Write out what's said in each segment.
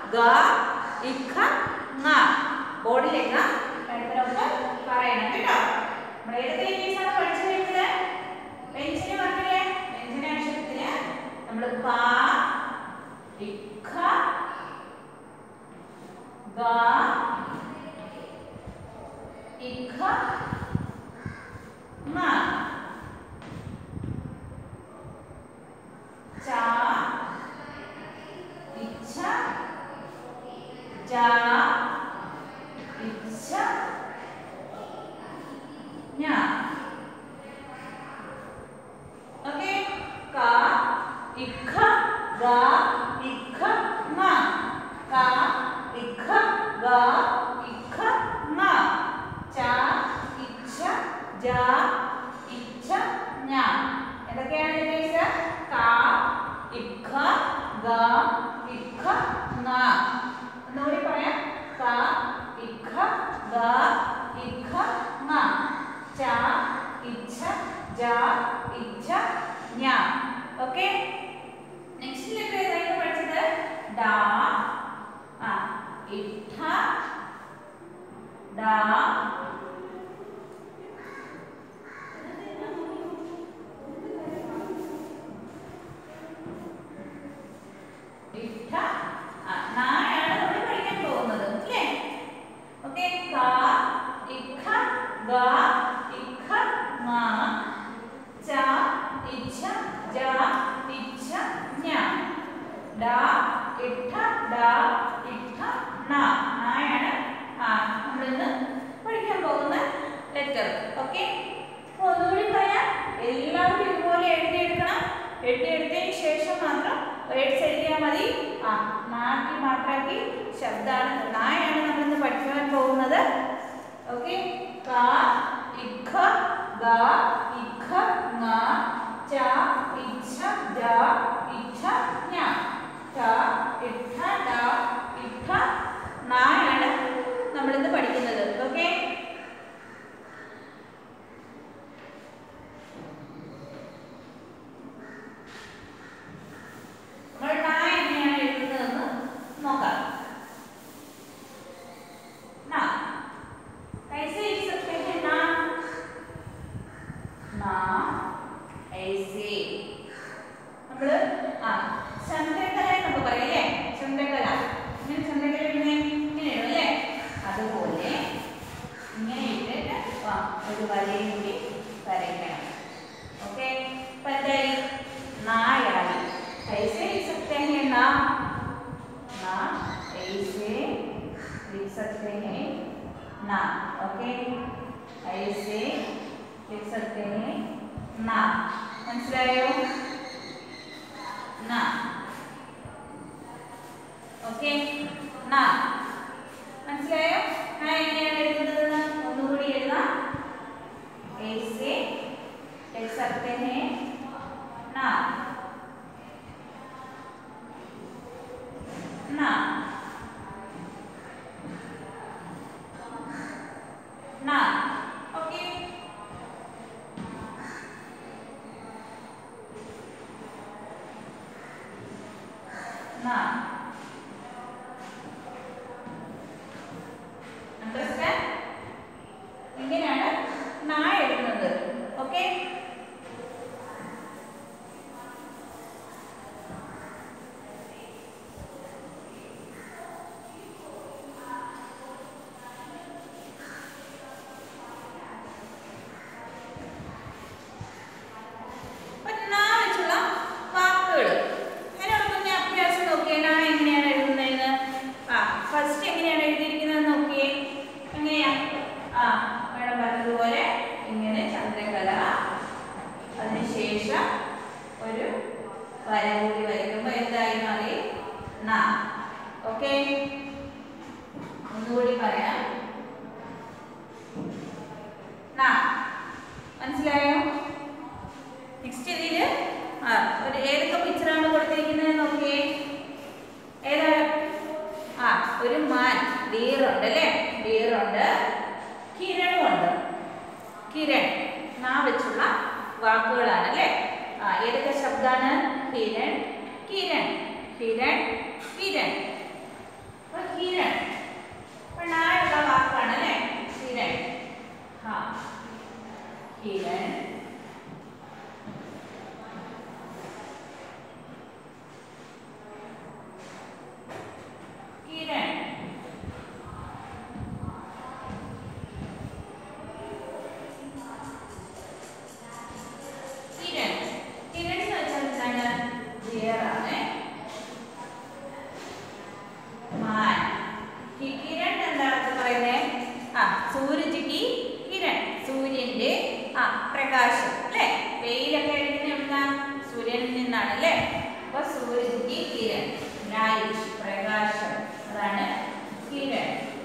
ഗ ഇഖ ങ ബോർഡിലേക്ക് അടുത്തതൊക്കെ പറയണം കേട്ടോ നമ്മൾ ഏതൊക്കെ ലെറ്റേഴ്സാണ് പഠിച്ചു വരുന്നത് പെൻസിന് പറഞ്ഞില്ലേ പെൻസിന് അക്ഷരത്തിന് നമ്മൾ പ ഇഖ ഗ ഇഖ ങ ച ഇച്ഛ ജ ഇച്ഛ ഞ ഓക്കേ ക ഇഖ ഗ ഇഖ ങ ക ഇഖ ഗ ഇഖ ങ ച ഇച്ഛ ജ ഇച്ഛ ഞ എന്തൊക്കെയാണ് ലെറ്റേഴ്സ് ക ഇഖ ഗ ഇഖ ങ ഒന്നുകൂടി പറയാം ക ഇഖ ഗ ഇഖ ങ ച ഇച്ഛ ജ ഇച്ഛ ഞ ഓക്കേ നെക്സ്റ്റ് ലെറ്റർ ഏതായിരുന്നു പഠിച്ചത് ഡ ആ ഇഠ ഡ ഇഠ ആ നായാണ് നമ്മൾ പഠിക്കാൻ പോകുന്നത് അല്ലേ ഓക്കേ ക ഇഖ ഗ ഇഖ ങ ച ഇച്ഛ ജ ഇച്ഛ ഞ ഡ ഇഠ ഡ ഇഠ ണ നായാണ് ആ നമ്മളിന്ന് പഠിക്കാൻ പോകുന്ന ലെറ്റർ ഓക്കെ ഒന്നുകൂടി പറയാം എല്ലാവരും ഇതുപോലെ എഴുതിയെടുക്കണം എഴുതിയെടുത്തതിന് ശേഷം മാത്രം വേർഡ്സ് എഴുതിയാൽ മതി ആ നാക്കി മാത്രാക്കി ശബ്ദമാണ് നായാണ് നമ്മളിന്ന് പഠിക്കാൻ പോകുന്നത് ഓക്കെ ക ഇഖ ഗ ഇഖ ങ ച ഇച്ഛ ജ ഇച്ഛ ഞ ച ഇഠ ഡ ഇഠ നായാണ് നമ്മളിന്ന് പഠിക്കുന്നത് ഓക്കെ നമ്മൾ ണ എങ്ങനെയാണ് എഴുതുന്നതെന്ന് നോക്കാം ണ कैसे लिख सकते हैं ना ना ऐसे നമ്മൾ ആ ചന്ദ്രകല എന്നൊക്കെ പറയല്ലേ ചന്ദ്രകല ഇങ്ങനെ ചന്ദ്രകല ഇങ്ങനെ ഇങ്ങനെ ഇടും അല്ലേ അതുപോലെ ഇങ്ങനെ ഇട്ടിട്ട് ആ ഒരു വരയും കൂടി വരയ്ക്കണം ഓക്കെ ഇപ്പൊ എന്തായി നായായി कैसे लिख सकते हैं ना ना ऐसे लिख सकते हैं ना ओके ऐसे लिख सकते हैं ना മനസ്സിലായോ ना ഓക്കെ ना മനസ്സിലായോ ना എങ്ങനെയാണ് എഴുതുന്നത് ഒന്നുകൂടി എഴുതാം ऐसे लिख सकते हैं ना ना ना ओके ना അണ്ടർസ്റ്റാൻഡ് ഇങ്ങനെയാണ് നാ എഴുതുന്നത് ഓക്കെ അപ്പൊ നാ വെച്ചുള്ള വാക്കുകൾ അതിനോട് മുന്നേ അഭ്യാസം നോക്കിയേ നാ എങ്ങനെയാണ് എഴുതുന്നതെന്ന് ആ ഫസ്റ്റ് എങ്ങനെയാണ് എഴുതിയിരിക്കുന്നത് നോക്കിയേ എങ്ങനെയാ ആ മേഡം പറഞ്ഞതുപോലെ ഇങ്ങനെ ചന്ദ്രകല അതിനുശേഷം ഒരു വര കൂടി വരയ്ക്കുമ്പോൾ എന്തായി മാറി നാ ഓക്കെ ഒന്നുകൂടി പറയാം നാ മനസ്സിലായോ നെക്സ്റ്റ് ഇതില് ആ ഒരു ഏതൊക്കെ പിക്ചറാണ് കൊടുത്തിരിക്കുന്നത് നോക്കിയേ ഏതാ ആ ഒരു മാൻ ഡീറുണ്ട് അല്ലേ ഡീറുണ്ട് കിരണും ഉണ്ട് കിരൺ നാ വെച്ചുള്ള വാക്കുകളാണ് അല്ലേ ആ ഏതൊക്കെ ശബ്ദാണ് ഹിരൺ കിരൺ ഹിരൺ കിരൺ എന്നാണ് അല്ലേ അപ്പൊ സൂര്യക്ക് കിരൺ ലൈറ്റ് പ്രകാശം അതാണ് കിരൺ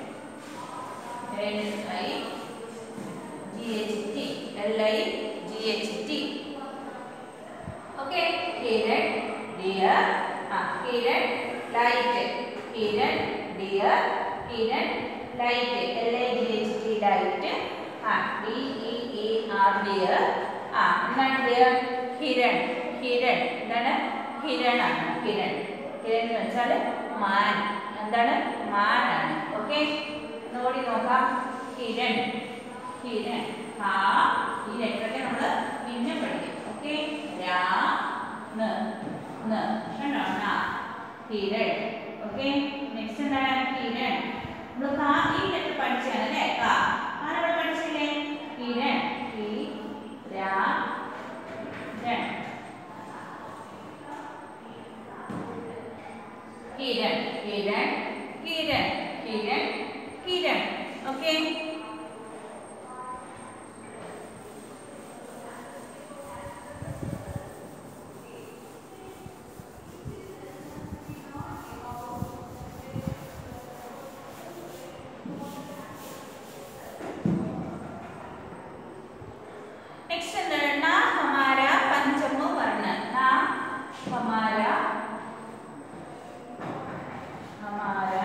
I G H T L I G H T okay കിരൺ ഡിയർ ആ കിരൺ ലൈറ്റ് കിരൺ ഡിയർ കിരൺ light L I G H T light ആ D E E R deer ആ എന്താണ് ഡിയർ ഹിരൺ ഹിരൺ എന്താണ് ഹിരണാണ് ഹിരൺ ഹിരൺ എന്ന് വെച്ചാൽ മാൻ എന്താണ് മാനാണ് ഓക്കെ നോടി നോക്കാം ഹിരൺ ഹിരൺ ആ ഈ ലെറ്ററൊക്കെ നമ്മൾ പിന്നെ പഠിക്കും ഓക്കെ രാ ന ന കണ്ടോ ന ഹിരൺ ഓക്കെ നെക്സ്റ്റ് എന്താണ് ഹിരൺ നമ്മൾ കാ ഈ ലെറ്റർ പഠിച്ചാണ് അല്ലേ കാ ആരവിടെ പഠിച്ചില്ലേ ഹിരൺ ഹി രാ രൺ കിരൺ കിരൺ കിരൺ കിരൺ കിരൺ ഓക്കെ നെക്സ്റ്റ് എന്താണ് നാ ഹമാര പഞ്ചമ വർണ്ണ നാ ഹമാര ഹമാര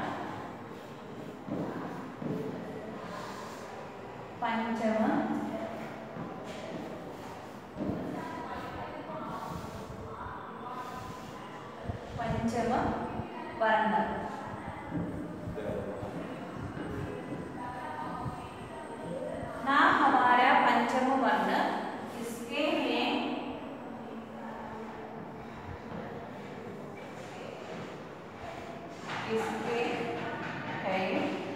പഞ്ചമ പഞ്ചമ വർണ്ണ ना हमारा पंचम वर्ण इसके हैं इसके है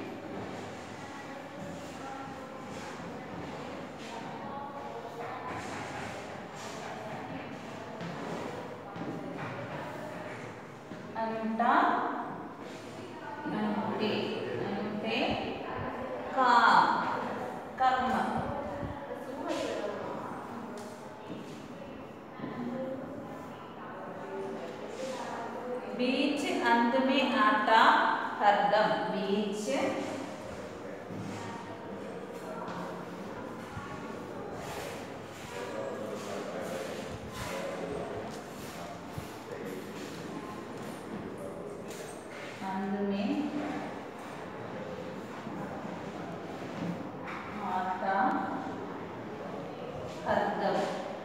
अंटा अंटे अंटे का कर्म बीच अंत में आता हरदम बीच अंत में आता हरदम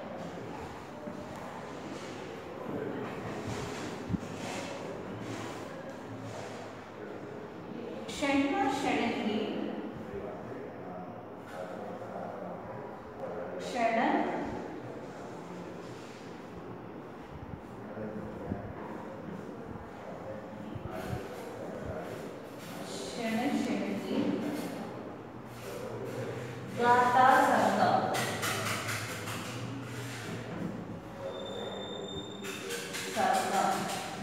षण्ण षडंगी षड षण षडंगी गाता संगम संगम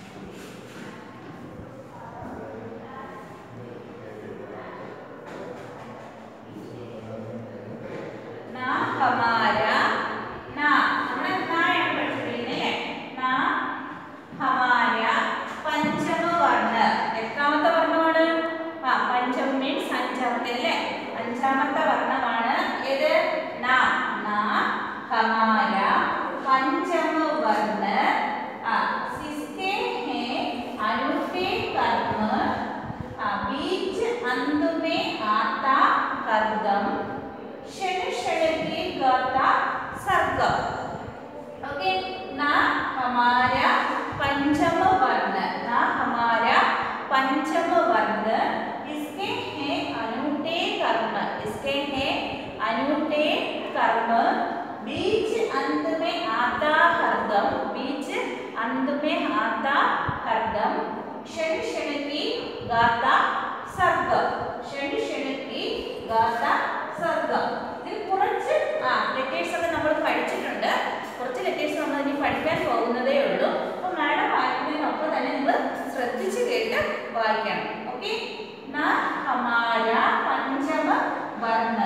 ना हमारा ना നമ്മുടെ നായാണ് പഠിച്ചിരിക്കുന്നത് നാ ഹമാര പഞ്ചമ വർണ്ണ എത്രാമത്തെ വർണ്ണമാണ് ആ പഞ്ചമ മീൻസ് അഞ്ചാമത്തെ അല്ലേ അഞ്ചാമത്തെ വർണ്ണമാണ് ഏത് നാ നാ ഹമാര പഞ്ചമ വർണ്ണ ആ സിസ്കെ ഹേ അനുത്തെ കർമ്മ ആ बीच अंत में आता कर्दम क्षण क्षण की गाता सर्गम ओके ना हमारा पंचम वर्ण ना हमारा पंचम वर्ण इसके हैं अनूठे कर्म इसके हैं अनूठे कर्म बीच अंत में आता हरदम बीच अंत में आता हरदम क्षण क्षण की गाता सर्गम क्षण क्षण की गाता സർഗം ഇതിൽ കുറച്ച് ആ ലെറ്റേഴ്സ് ഒക്കെ നമ്മൾ പഠിച്ചിട്ടുണ്ട് കുറച്ച് ലെറ്റേഴ്സ് നമ്മൾ ഇനി പഠിക്കാൻ പോകുന്നതേ ഉള്ളൂ അപ്പോൾ മാഡം വായിക്കുന്നതിനൊപ്പം തന്നെ നിങ്ങൾ ശ്രദ്ധിച്ച് കേട്ട് വായിക്കണം ഓക്കെ ന ഹമാര പഞ്ചമ വർണ്ണ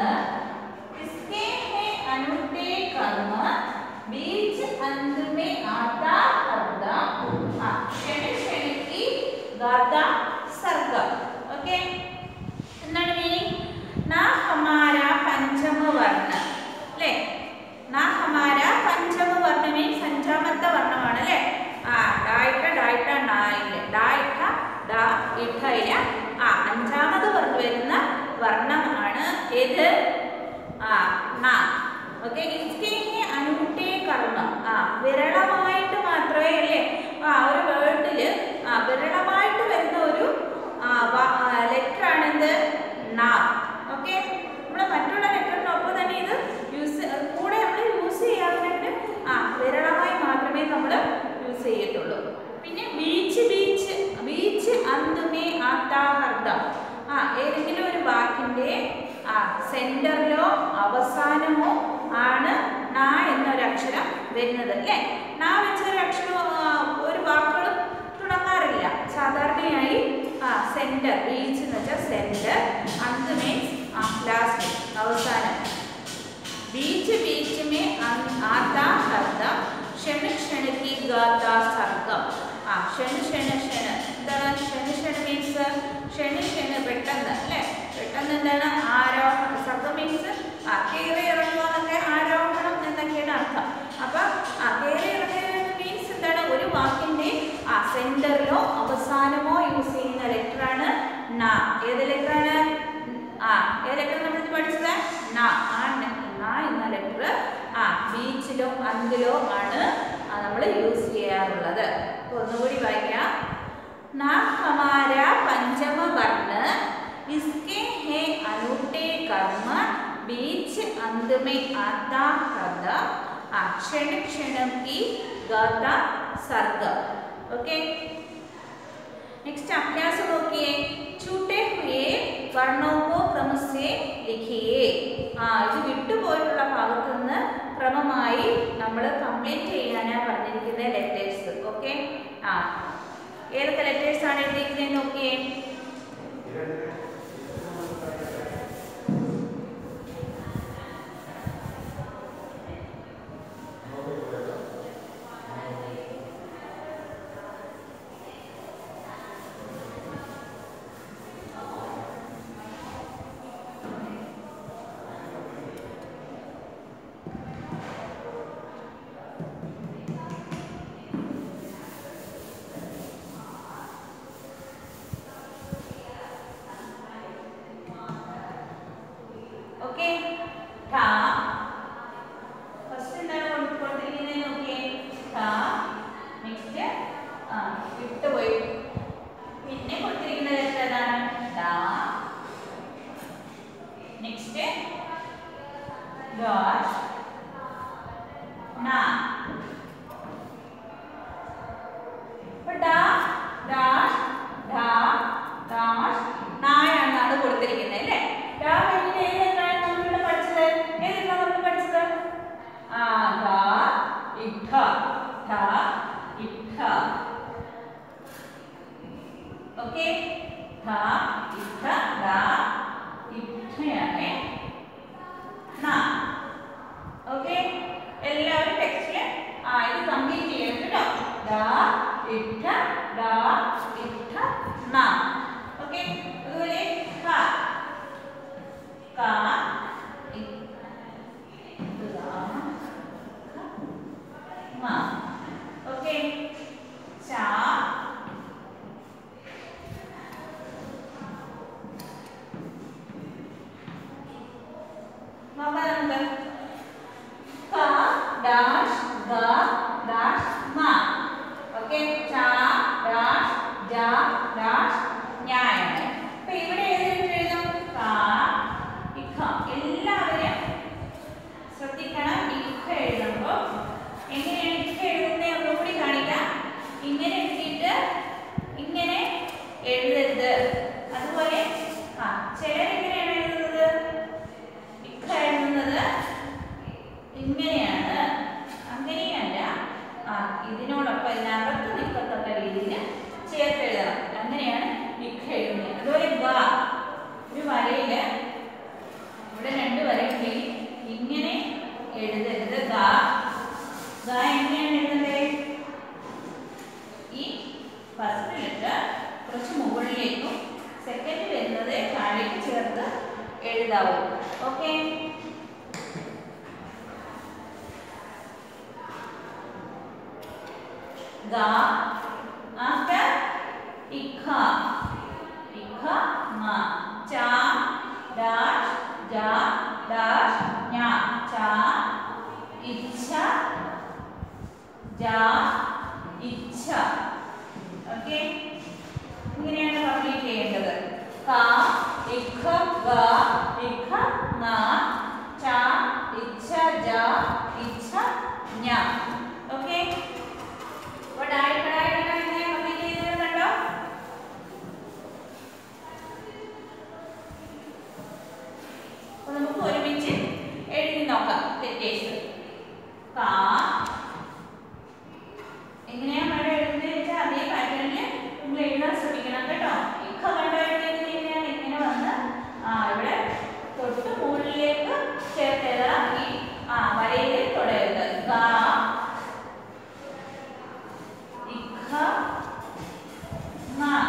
इसके है अनुते कर्म बीच अंत में आता ഇഖയിലെ ആ അഞ്ചാമത് പറഞ്ഞു വരുന്ന വർണ്ണമാണ് ഏത് ആ ന ഓക്കെ ഇസ്കെ അനൂട്ടേ കർമ്മ ആ വിരളമായിട്ട് മാത്രമേ അല്ലേ ആ ഒരു വേർഡില് ആ വിരളമായിട്ട് വരുന്ന ഒരു ലെറ്റർ ആണ് എന്ത് ന ഓക്കെ നമ്മൾ മറ്റുള്ള ലെറ്ററിനൊപ്പം തന്നെ ഇത് യൂസ് കൂടെ നമ്മൾ യൂസ് ചെയ്യാറുണ്ടെങ്കിൽ ആ വിരളമായി മാത്രമേ നമ്മൾ യൂസ് ചെയ്യത്തുള്ളൂ പിന്നെ ബീച്ച് ബീച്ച് ബീച്ച് അന്തുമേ ആത്താഹർദം ആ ഏതെങ്കിലും ഒരു വാക്കിന്റെ ആ സെന്ററിലോ അവസാനമോ ആണ് ന എന്നൊരു അക്ഷരം വരുന്നത് അല്ലേ ന വെച്ചൊരു അക്ഷരം ആ, ഒരു വാക്കുകളും തുടങ്ങാറില്ല സാധാരണയായി ആ സെന്റർ ബീച്ച് എന്ന് വെച്ചാൽ സെന്റർ അന്ത് മീൻസ് ആ ലാസ്റ്റ് അവസാനം ബീച്ച് ബീച്ച് में अं- आता शब्दം ക്ഷണ ക്ഷണക്ക് ഗാത സർഗം ആ ക്ഷണ ക്ഷണ ക്ഷണ എന്താണ് ക്ഷണ ക്ഷണ മീൻസ് ക്ഷണ ക്ഷണ പെട്ടെന്ന് അല്ലേ പെട്ടെന്ന് എന്താണ് ആരോഹണം സർഗം മീൻസ് ആ കയറി ഇറങ്ങുക എന്നൊക്കെ ആരോഹണം എന്നൊക്കെയാണ് അർത്ഥം അപ്പൊ ആ കയറി ഇറങ്ങുക മീൻസ് എന്താണ് ഒരു വാക്കിന്റെ ആ സെന്ററിലോ അവസാനമോ യൂസ് ചെയ്യുന്ന ലെറ്ററാണ് ന ഏത് ലെറ്ററാണ് ആ ഏത് ലെറ്റർ നമ്മൾ പഠിച്ചത് ന ആ ന ന എന്ന ലെറ്റർ ആ ബീച്ചിലോ അന്തിലോ ആണ് നമ്മൾ യൂസ് ചെയ്യാറുള്ളത് അപ്പൊ ഒന്നുകൂടി വായിക്കാം ना हमारा पंचम वर्ण इसके है अनूठे कर्म बीच अंत में आता हृद आ क्षण क्षण की गाता सर्ग ओके नेक्स्ट अभ्यास നോക്കിയേ छूटे हुए वर्णों को क्रम से लिखिए ആ ഇത് വിട്ടുപോയിട്ടുള്ള ഭാഗത്ത് നിന്ന് ക്രമമായി നമ്മൾ കംപ്ലീറ്റ് ചെയ്യാനാണ് പറഞ്ഞിരിക്കുന്ന ലെറ്റേഴ്സ് ഓക്കെ ആ ഏതൊക്കെ ലെറ്റേഴ്സ് ആണ് എഴുതിയിരിക്കുന്നത് നോക്കിയേ ഓക്കെ ഠ ഫസ്റ്റ് എന്താണ് കൊടു- കൊടുത്തിരിക്കുന്നത് നോക്കിയേ ഠ നെക്സ്റ്റ് ആ വിട്ടുപോയി പിന്നെ കൊടുത്തിരിക്കുന്ന ലെറ്റർ ഏതാണ് ഡ നെക്സ്റ്റ് ഡാഷ് ന ഇപ്പൊ ഡ ഡാഷ് ഡ ഡാഷ് നായാണെന്നാണ് കൊടുത്തിരിക്കുന്നത് അല്ലേ ഡ കഴിഞ്ഞിട്ട് ഏത് ലെറ്ററാണ് നമ്മളിവിടെ പഠിച്ചത് ഏത് ലെറ്ററാണ് നമ്മൾ പഠിച്ചത് ആ ധ ഇഖ ധ ഇഖ ഓക്കെ ധ ഇഖ ധ ഇഖയാണ് ന ഓക്കെ എല്ലാവരും ടെക്സ്റ്റിൽ ആ ഇത് കംപ്ലീറ്റ് ചെയ്യണം കേട്ടോ ദാ ഇട്ട ദാ ഇട്ട ന ഓക്കെ അതുപോലെ ക ക ഇ ദാ ക മ ഓക്കെ ച നോക്കാം നമുക്ക് ക ഡാഷ് ഗ ഡാഷ് മ ഓക്കെ ച ഡാഷ് ജ ഡാഷ് ന്യായാണ് അപ്പൊ ഇവിടെ ഏത് എഴുതും ക ഇഖ എല്ലാവരും ശ്രദ്ധിക്കണം ഇഖ എഴുതുമ്പോൾ എങ്ങനെയാണ് ഇഖ എഴുതുന്നത് ഒന്നുകൂടി കാണിക്കാം ഇങ്ങനെ എഴുതിയിട്ട് ഇങ്ങനെ എഴുതരുത് അതുപോലെ ആ ചിലരെങ്ങനെയാണ് എഴുതുന്നത് ഇഖ എഴുതുന്നത് ഇങ്ങനെയാണ് അങ്ങനെയല്ല ആ ഇതിനോടൊപ്പം ഇതിനകത്ത് നിൽക്കത്തക്ക രീതിയിൽ ചേർത്ത് എഴുതണം അങ്ങനെയാണ് ഇഖ എഴുതുന്നത് അതുപോലെ ഗ ഒരു വരയില് ഇവിടെ രണ്ട് വരയുണ്ടെങ്കിൽ ഇങ്ങനെ എഴുതരുത് ഗ ഗ എങ്ങനെയാണ് എഴുതുന്നത് ഈ ഫസ്റ്റ് ലെറ്റർ കുറച്ച് മുകളിലേക്കും സെക്കൻഡ് വരുന്നത് താഴേക്ക് ചേർത്ത് എഴുതാവൂ ഓക്കെ ga after ikha ജ ഇച്ഛ ഓക്കെ ഇങ്ങനെയാണ് കംപ്ലീറ്റ് ചെയ്യേണ്ടത് ക ഇഖ ഗ ഇഖ ങ ച ഇച്ഛ ജ ഇച്ഛ ഞ ഓക്കെ അപ്പോൾ ഡായി ഡായി ഡായി ഇങ്ങനെ കംപ്ലീറ്റ് ചെയ്തത് കണ്ടോ അപ്പോൾ നമുക്ക് ഒരുമിച്ച് എഴുതി നോക്കാം ലെറ്റേഴ്സ് കാ എങ്ങനെയാ മഴ എഴുതുന്നത് വെച്ചാൽ അതേ പാറ്റേണിൽ നിങ്ങൾ എഴുതാൻ ശ്രമിക്കണം കേട്ടോ ഇഖ കണ്ടോ എഴുതിയത് എങ്ങനെയാണ് ഇങ്ങനെ വന്ന് ആ ഇവിടെ തൊട്ട് മുകളിലേക്ക് ചേർത്ത് എഴുതണം ഈ ആ വരയിൽ തുടരുത് ഗാ ഇഖ ന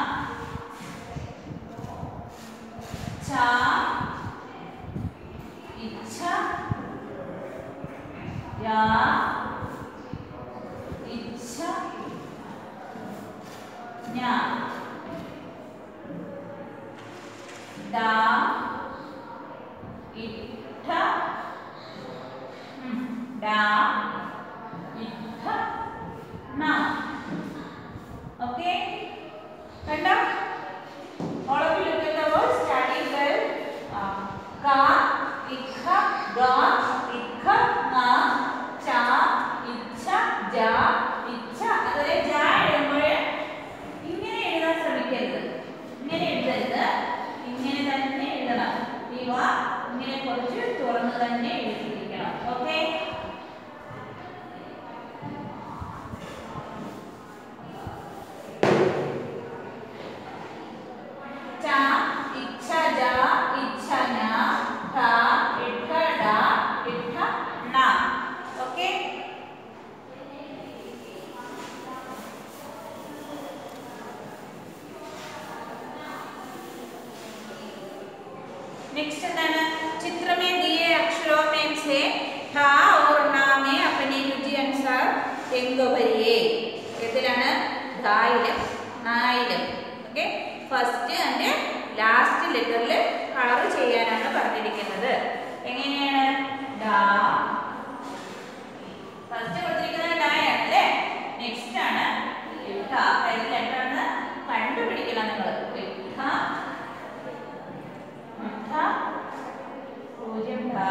ച ഇച്ഛ യാ ഇച്ഛ ഞ ഡ ഇട്ട ഉം, ഡ ഇട്ട ന ഓക്കെ കണ്ടോ all of you look at the word study well uh, ka ikha ga ikha nga cha icha ja icha അതുപോലെ ജ എഴുതുമ്പോൾ ഇങ്ങനെ എഴുതാൻ ശ്രമിക്കരുത് ഇങ്ങനെ എഴുതരുത് ഇങ്ങനെ തന്നെ എഴുതണം ഇവ ഇങ്ങനെ കുറച്ച് തുറന്ന് തന്നെ എഴുതിയിരിക്കണം ഓക്കെ ച ഇച്ഛ ജ ഇച്ഛ ഞ ഠ ഇഠ ഡ ഇഠ ണ ഓക്കെ नेक्स्ट എന്താണ് चित्र में दिए अक्षरों में से ठा और ना में अपने रुचि अनुसार रंग भरिए ഏതിലാണ് ധായിലും നായിലും ഓക്കെ ഫസ്റ്റ് ആൻഡ് ലാസ്റ്റ് ലെറ്ററിൽ കളർ ചെയ്യാനാണ് പറഞ്ഞിരിക്കുന്നത് എങ്ങനെയാണ് ഡാ ഫസ്റ്റ് കൊടുത്തിരിക്കുന്നത് ഡായാണ് അല്ലേ നെക്സ്റ്റ് ആണ് ഇട്ട ഏത് ലെറ്റർ ആണ് കണ്ടുപിടിക്കണം നിങ്ങൾ ഇട്ട ഇട്ട പൂജ്യം ഡ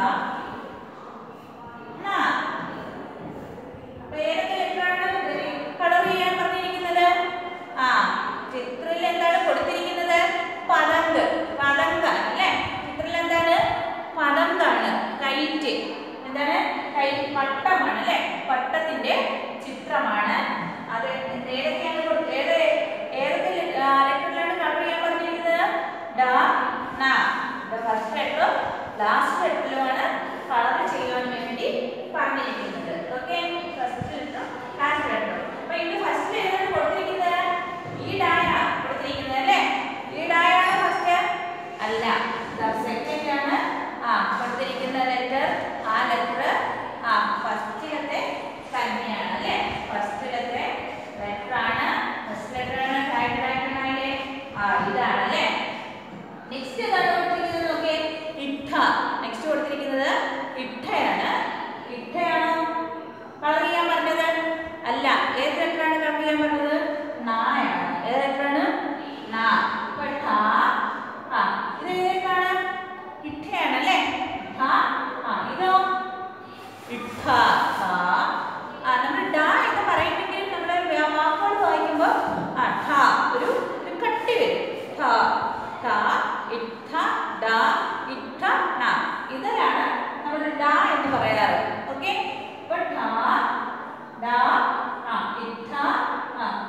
ന അപ്പൊ ഏതൊക്കെ ലെറ്ററാണ് കളർ ചെയ്യാൻ പറഞ്ഞിരിക്കുന്നത് ആ ചിത്രത്തിൽ എന്താണ് കൊടുത്തിരിക്കുന്നത് പതങ്ക് പതങ്ക അല്ലേ ചിത്രത്തിൽ എന്താണ് പതങ്കാണ് കൈറ്റ് എന്താണ് കൈ പട്ടമാണ് അല്ലേ പട്ടത്തിന്റെ ചിത്രമാണ് അത് ഏതൊക്കെയാണ് കൊടു- ഏത് ഏതൊക്കെ ലെറ്ററിലാണ് കളർ ചെയ്യാൻ പറഞ്ഞിരിക്കുന്നത് ഡ ന ഫസ്റ്റ് ലെറ്ററും ലാസ്റ്റ് ലെറ്ററിലുമാണ് കളർ ചെയ്യാൻ വേണ്ടി പറഞ്ഞിരിക്കുന്നത് ഓക്കെ ഫസ്റ്റ് ലെറ്ററും ലാസ്റ്റ് ലെറ്ററും അപ്പൊ ഇത് ഫസ്റ്റ് ഏതാണ് കൊടുത്തിരിക്കുന്നത് ഈ ഡായ കൊടുത്തിരിക്കുന്നത് അല്ലേ ഈ ഡായാണ് ഫസ്റ്റ് അല്ല സെക്കൻഡ് ആണ് ആ കൊടുത്തിരിക്കുന്ന ലെറ്റർ ആ ലെറ്റർ ആ ഫസ്റ്റിലത്തെ തന്നെയാണ് അല്ലേ ഫസ്റ്റിലത്തെ ലെറ്റർ ആണ് ഫസ്റ്റ് ലെറ്റർ ആണ് ടൈറ്റായിട്ടാണല്ലേ ആ ഇതാണ് അല്ലേ നെക്സ്റ്റ് ഏതാണ് കൊടുത്തിരിക്കുന്നത് നോക്കിയേ ഇട്ട നെക്സ്റ്റ് കൊടുത്തിരിക്കുന്നത് ഇട്ടയാണ് ഇട്ടയാണോ കളർ ചെയ്യാൻ പറഞ്ഞത് അല്ല ഏത് ലെറ്ററാണ് കളർ ചെയ്യാൻ പറഞ്ഞത് നായാണ് ഏത് ലെറ്ററാണ് നാ ഇപ്പൊ ഠ ആ ഇത് ഏതാണ് ഇട്ടയാണ് അല്ലേ ഠ ആ ഇതോ ഇട്ട ഠ ആ നമ്മൾ ഡ എന്ന് പറയുമെങ്കിലും നമ്മുടെ വാക്കുകൾ വായിക്കുമ്പോൾ ആ ഠ ഒരു ഒരു കട്ടി വരും ഠ ഠ ഇട്ട ഡ ഇട്ട ണ ഇതിലാണ് നമ്മൾ ഡ എന്ന് പറയാറ് ഓക്കെ അപ്പോൾ ഠ ഡ ആ ഇട്ട ആ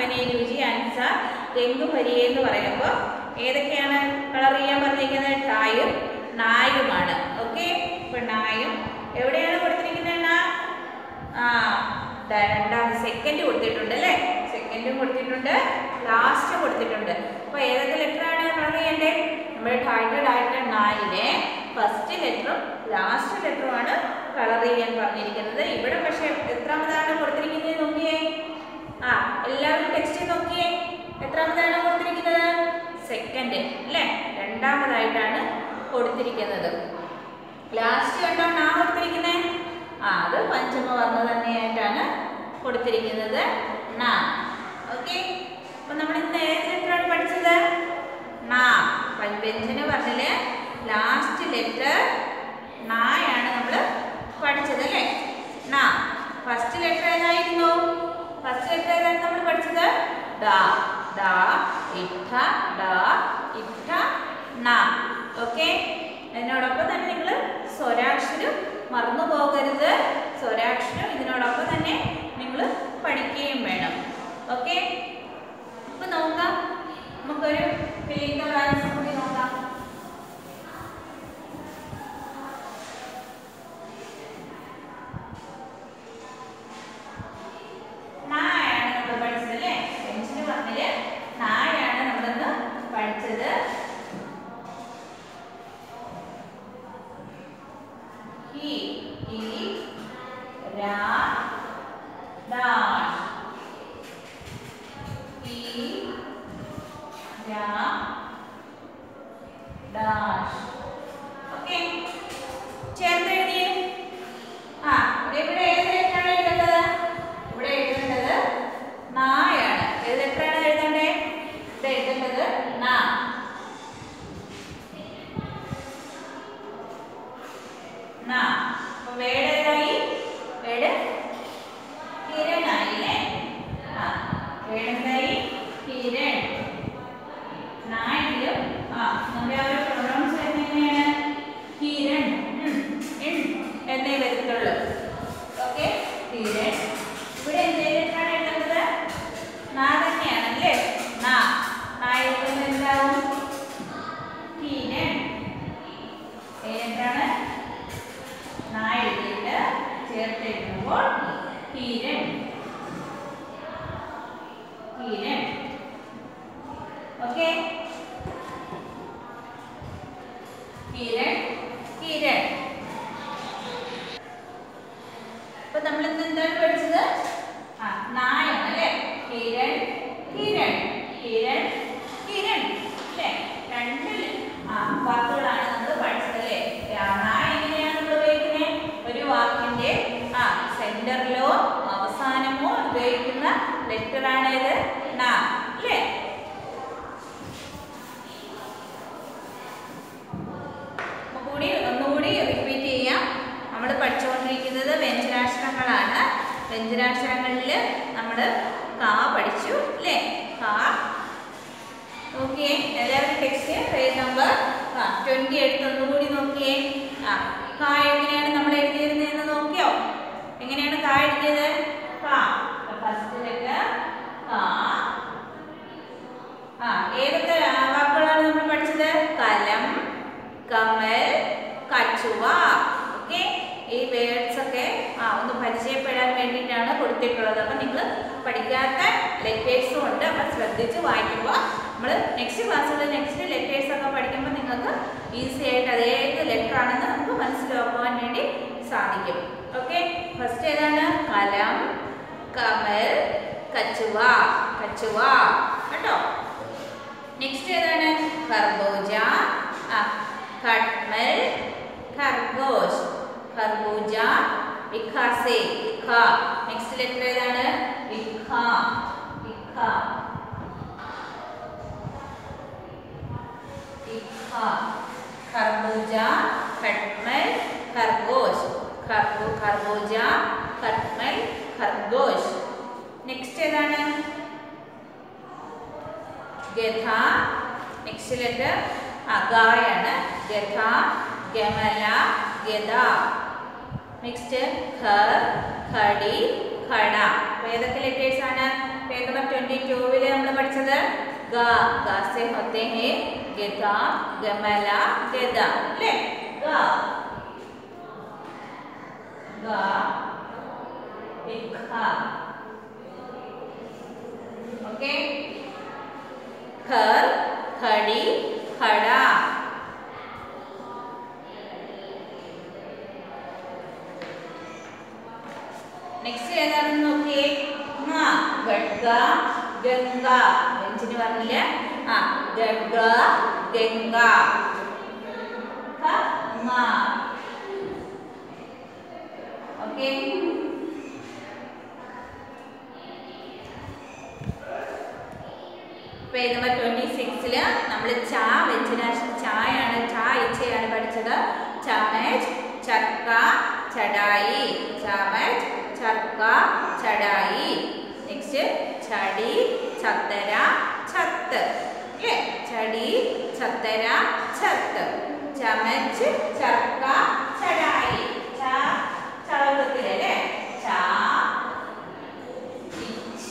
അപ്പനെ രുചി അൻസ രംഗു ഹരിയെ എന്ന് പറയുമ്പോൾ ഏതൊക്കെയാണ് കളർ ചെയ്യാൻ പറഞ്ഞിരിക്കുന്നത് ടായും നായുമാണ് ഓക്കെ ഇപ്പൊ നായും എവിടെയാണ് കൊടുത്തിരിക്കുന്നത് നാ ആ ദാ രണ്ടാമത് സെക്കൻഡ് കൊടുത്തിട്ടുണ്ട് അല്ലേ സെക്കൻഡും കൊടുത്തിട്ടുണ്ട് ലാസ്റ്റ് കൊടുത്തിട്ടുണ്ട് അപ്പൊ ഏതൊക്കെ ലെറ്റർ ആണ് കളർ ചെയ്യണ്ടേ നമ്മുടെ ടൈറ്റഡ് ആയിട്ട് നാലിനെ ഫസ്റ്റ് ലെറ്ററും ലാസ്റ്റ് ലെറ്ററുമാണ് കളർ ചെയ്യാൻ പറഞ്ഞിരിക്കുന്നത് ഇവിടെ പക്ഷെ എത്രാമതാണ് കൊടുത്തിരിക്കുന്നത് നോക്കിയേ ആ എല്ലാവരും ടെക്സ്റ്റ് നോക്കിയേ എത്രാമതാണ് കൊടുത്തിരിക്കുന്നത് സെക്കൻഡ് അല്ലേ രണ്ടാമതായിട്ടാണ് കൊടുത്തിരിക്കുന്നത് ലാസ്റ്റ് കണ്ടോ നാ കൊടുത്തിരിക്കുന്നത് ആ അത് പഞ്ചമവർണ്ണ തന്നെയായിട്ടാണ് കൊടുത്തിരിക്കുന്നത് നാ ഓക്കെ അപ്പൊ നമ്മൾ ഇന്ന് ഏത് ലെറ്ററാണ് പഠിച്ചത് നാ വ്യഞ്ജന പറഞ്ഞില് ലാസ്റ്റ് ലെറ്റർ നായാണ് നമ്മൾ പഠിച്ചത് അല്ലേ നാ ഫസ്റ്റ് ലെറ്റർ ഏതായിരുന്നു ഫസ്റ്റ് ലെറ്റർ ഏതാണ് നമ്മൾ പഠിച്ചത് ഡ ഡ ഇട്ട ഡ ഇട്ട ന ഓക്കെ അതിനോടൊപ്പം തന്നെ നിങ്ങൾ സ്വരാക്ഷരം മറന്നു പോകരുത് സ്വരാക്ഷരം ഇതിനോടൊപ്പം തന്നെ നിങ്ങൾ പഠിക്കുകയും വേണം ഓക്കെ അപ്പൊ നോക്കാം നമുക്കൊരു ഫിലിംഗ് ദ ബ്ലാങ്ക്സ് കൂടി നോക്കാം നായാണ് നമ്മൾ പഠിച്ചത് അല്ലേ ബെഞ്ചിന് പറഞ്ഞില് നായാണ് നമ്മളിന്ന് പഠിച്ചത് ഹി ഈ രാ ഡാഷ് ഈ രാ ഡാഷ് ഓക്കെ ചേർത്ത് എഴുതിയേ ആ ഇവിടെ ഏത് ലെറ്ററാണ് എഴുതേണ്ടത് ഇവിടെ എഴുതേണ്ടത് നായാണ് ഏത് ലെറ്ററാണ് എഴുതേണ്ടേ ഇവിടെ എഴുതേണ്ടത് നാ നാ അപ്പൊ വേട് ഏതായി വേട് കിരണായി അല്ലേ ആ വേട് എന്തായി കിരൺ നായെങ്കിലും ആ നമ്മുടെ ആ ഒരു പ്രൊണൗൺസ് എങ്ങനെയാണ് കിരൺ ഉം, ഇൺ എന്നേ വരത്തുള്ളൂ ഓക്കെ കിരൺ ഇവിടെ എന്തെങ്കിലാണ് എഴുതുന്നത് നാ തന്നെയാണ് അല്ലേ നാ നാ എഴുതുന്നത് എന്താവും കിരൺ ഏതാണ് നാ എഴുതിയിട്ട് ചേർത്ത് എഴുതുമ്പോൾ കിരൺ കിരൺ ഓക്കെ കിരൺ കിരൺ അപ്പൊ നമ്മൾ ഇന്ന് എന്താണ് പഠിച്ചത് ആ നായാണ് അല്ലേ കിരൺ കിരൺ കിരൺ കിരൺ അല്ലേ രണ്ട് ല- ആ വാക്കുകളാണ് നമ്മൾ പഠിച്ചത് അല്ലേ ആ, നായ എങ്ങനെയാണ് നമ്മൾ ഉപയോഗിക്കുന്നത് ഒരു വാക്കിന്റെ ആ സെന്ററിലോ അവസാനമോ ഉപയോഗിക്കുന്ന ലെറ്റർ ആണ് ഇത് നാ അല്ലേ അപ്പൊ കൂടി ഒന്നുകൂടി റിപ്പീറ്റ് ചെയ്യാം നമ്മൾ പഠിച്ചുകൊണ്ടിരിക്കുന്നത് വ്യഞ്ജനാക്ഷരങ്ങളാണ് വ്യഞ്ജനാക്ഷരങ്ങളിൽ നമ്മൾ കാ പഠിച്ചു അല്ലേ കാ നോക്കിയേ എല്ലാവരും ടെക്സ്റ്റ് പേജ് നമ്പർ ആ ട്വൻറ്റി എടുത്ത് ഒന്നുകൂടി നോക്കിയേ ആ കാ എങ്ങനെയാണ് നമ്മൾ എഴുതിയിരുന്നതെന്ന് നോക്കിയോ എങ്ങനെയാണ് കാ എഴുതിയത് കാ ഫസ്റ്റ് ലെറ്റർ കാ ആ ഏതൊക്കെ ആ, വാക്കുകളാണ് നമ്മൾ പഠിച്ചത് കലം കമൽ കച്ചുവ ഓക്കെ ഈ വേർഡ്സ് ഒക്കെ ആ ഒന്ന് പരിചയപ്പെടാൻ വേണ്ടിയിട്ടാണ് കൊടുത്തിട്ടുള്ളത് അപ്പം നിങ്ങൾ പഠിക്കാത്ത ലെറ്റേഴ്സും ഉണ്ട് അപ്പം ശ്രദ്ധിച്ച് വായിക്കുമ്പോൾ നമ്മൾ നെക്സ്റ്റ് ക്ലാസ്സിൽ നെക്സ്റ്റ് ലെറ്റേഴ്സ് ഒക്കെ പഠിക്കുമ്പോൾ നിങ്ങൾക്ക് ഈസി ആയിട്ട് അത് ഏത് ലെറ്റർ ആണെന്ന് നമുക്ക് മനസ്സിലാക്കുവാൻ വേണ്ടി സാധിക്കും ഓക്കെ ഫസ്റ്റ് ഏതാണ് കലം കമൽ കച്ചുവ കച്ചുവ കേട്ടോ നെക്സ്റ്റ് ഏതാണ് കർബൂജ ആ കട്മൽ ഖർഗോഷ് ഖർബൂജ ഇഖാസെ ഇഖ നെക്സ്റ്റ് ലെറ്റർ ഏതാണ് ഇഖ ഇഖ ഇഖ ഖർബൂജ ഖട്മൽ ഖർഗോഷ് ഖർബു ഖർബൂജ ഖട്മൽ ഖർഗോഷ് നെക്സ്റ്റ് ഏതാണ് ഗഥ നെക്സ്റ്റ് ലെറ്റർ അഗായാണ് ഗഥ ഗമല ഗദ നെക്സ്റ്റ് ഖർ ഖടി ഖട അപ്പോൾ ഏതൊക്കെ ലെറ്റേഴ്സ് ആണ് പേജ് നമ്പർ ട്വൻറ്റി ടു ടൂവില് നമ്മൾ പഠിച്ചത് ഗ ഗ സെ ഹോത്തെ ഹേ ഗത ഗമല ഗദ അല്ലേ ഗ ഗ ഇഖ ഓക്കെ ഖർ ഖടി ഖട നെക്സ്റ്റ് ഏതാണെന്ന് നോക്കിയേ മ ഗഡ്ഗ ഗംഗ ബെഞ്ചിന് പറഞ്ഞില്ല ആ ഗഡ്ഗ ഗംഗ ഖ മ ഓക്കെ പേജ് നമ്പർ ട്വന്റി സിക്സില് നമ്മൾ ചാ വെഞ്ചിനാശം ചായാണ് ചാ ഇച്ചയാണ് പഠിച്ചത് ചമച്ച് ചക്ക ചടായി ചമച്ച് ചക്ക ചടായി നെക്സ്റ്റ് ചടി ചത്തര ചത്ത് അല്ലേ ചടി ചത്തര ചത്ത് ചമച്ച് ചക്ക ചടായി ചാ ചളകത്തിലല്ലേ ചാ ഇച്ഛ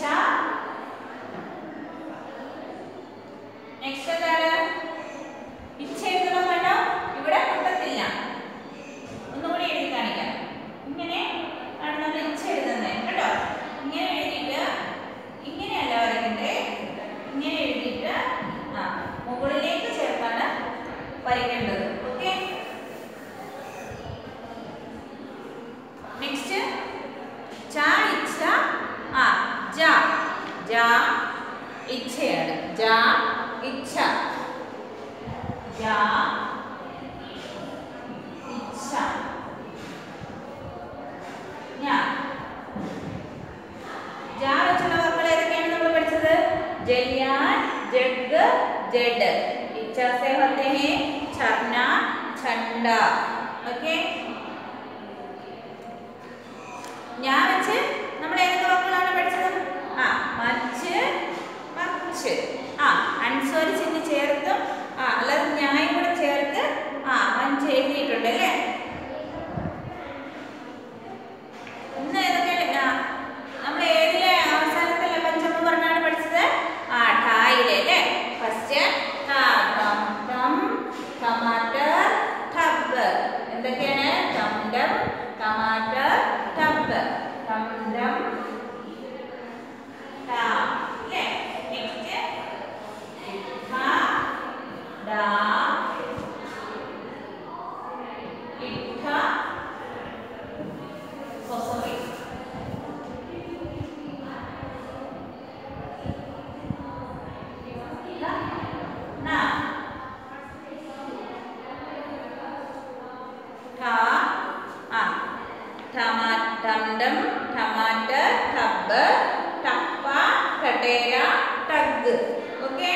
നെക്സ്റ്റ് എന്താണ് ഇച്ഛ എഴുതണം വേണം ഇവിടെ കിട്ടത്തില്ല ഒന്നുകൂടി എഴുതി കാണിക്കാം ഇങ്ങനെ ആണ് നമ്മൾ ഇച്ഛ എഴുതുന്നത് കേട്ടോ ഇങ്ങനെ എഴുതിയിട്ട് ഇങ്ങനെയല്ല വരയ്ക്കണ്ടേ ഇങ്ങനെ എഴുതിയിട്ട് ആ മുകളിലേക്ക് ചേർത്താണ് വരയ്ക്കേണ്ടത് ഓക്കെ നെക്സ്റ്റ് ച ഇച്ഛ ആ ജ ജ ഇച്ഛയാണ് ജ ഇച്ഛ ജ ഇച്ഛ ഞാ ജ വെച്ചുള്ള വാക്കുകൾ ഏതൊക്കെയാണ് നമ്മൾ പഠിച്ചത് ജല്യാൻ ജഗ് ജഡ് ഇച്ഛ സെ होते हैं छरना छंडा ഓക്കേ ഞാൻ വെച്ച് നമ്മൾ ഏതൊക്കെ വാക്കുകളാണ് പഠിച്ചത് ആ മച്ച് മച്ച് ആ അൻസ്വര ചിഹ്നം ചേർത്തും ആ അല്ലാതെ ഞായും കൂടെ ചേർത്ത് ആ മഞ്ച് എഴുതിയിട്ടുണ്ട് അല്ലേ ഇന്ന് ഏതൊക്കെ ആ നമ്മൾ ഏതിലെ അവസാനത്തെ പഞ്ചമ പറഞ്ഞാണ് പഠിച്ചത് ആ ഠായിലെ അല്ലേ ഫസ്റ്റ് ടമാറ്റർ ടബ് എന്തൊക്കെയാണ് ടംഡം ടമാറ്റർ ടബ് ടംഡം ടാ അല്ലേ നെക്സ്റ്റ് ഠ ഡാ ഇഠ Oh, sorry. Na. Tha. Ah. Tama, tamdam, tomato, tub, tappa, katera, tug. Okay.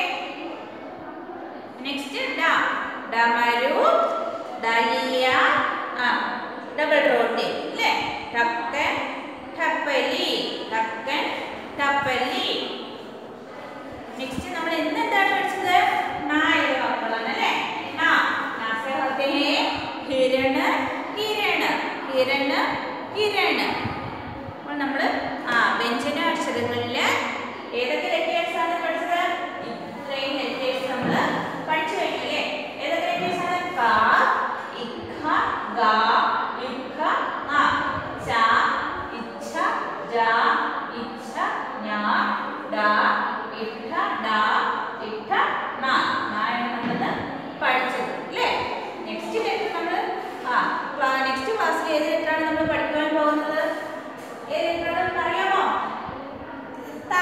Next, da. Damaru, dalia, ah. Double roti. അല്ലേ ടക്കൻ ടപ്പലി ടക്കൻ ടപ്പലി നെക്സ്റ്റ് നമ്മൾ ഇന്ന് എന്താണ് പഠിച്ചത് നായുടെ വാക്കുകളാണ് അല്ലേ നാ നാസെ होते हैं हिरण हिरण हिरण हिरण അപ്പോൾ നമ്മൾ ആ വ്യഞ്ജന അക്ഷരങ്ങളിൽ ഏതൊക്കെ ലെറ്റേഴ്സ് ആണ് പഠിച്ചത് ഇത്രയും ലെറ്റേഴ്സ് നമ്മൾ പഠിച്ചു കഴിഞ്ഞു അല്ലേ ഏതൊക്കെ ലെറ്റേഴ്സ് ആണ് ക ഇഖ ഗ ഇഖ ആ ച ഇച്ഛ ജ ഇച്ഛ ഞ ഡ ഇട്ട ഡ ഇട്ട ന നായാണ് നമ്മൾ പഠിച്ചത് അല്ലേ നെക്സ്റ്റ് ലെറ്റർ നമ്മൾ ആ നെക്സ്റ്റ് ക്ലാസ്സിൽ ഏത് ലെറ്ററാണ് നമ്മൾ പഠിക്കാൻ പോകുന്നത് ഏത് ലെറ്ററാണെന്ന് അറിയാമോ ത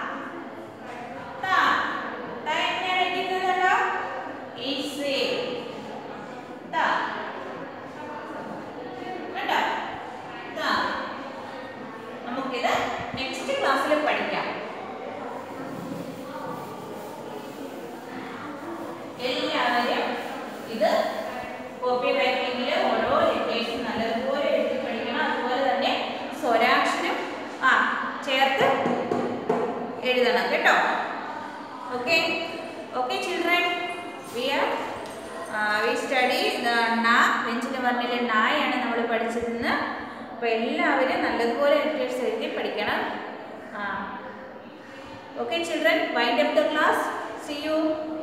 ത ത എങ്ങനെയാണ് എഴുതുന്നതല്ലോ ഈസി ത കണ്ടോ ത നമുക്കിത് നെക്സ്റ്റ് ക്ലാസ്സിൽ പഠിക്കാം എല്ലാവരും ഇത് കോപ്പി റൈറ്റിംഗിൽ ഓരോ ലെറ്റേഴ്സും നല്ലതുപോലെ എഴുതി പഠിക്കണം അതുപോലെ തന്നെ സ്വരാക്ഷരം ആ ചേർത്ത് എഴുതണം കേട്ടോ okay okay children we are we study ന ബെഞ്ചിന് പറഞ്ഞില്ല നായാണ് നമ്മൾ പഠിച്ചതെന്ന് അപ്പോൾ എല്ലാവരും നല്ലതുപോലെ ലെറ്റേഴ്സ് എഴുതി പഠിക്കണം ആ Okay, children, wind up the class. See you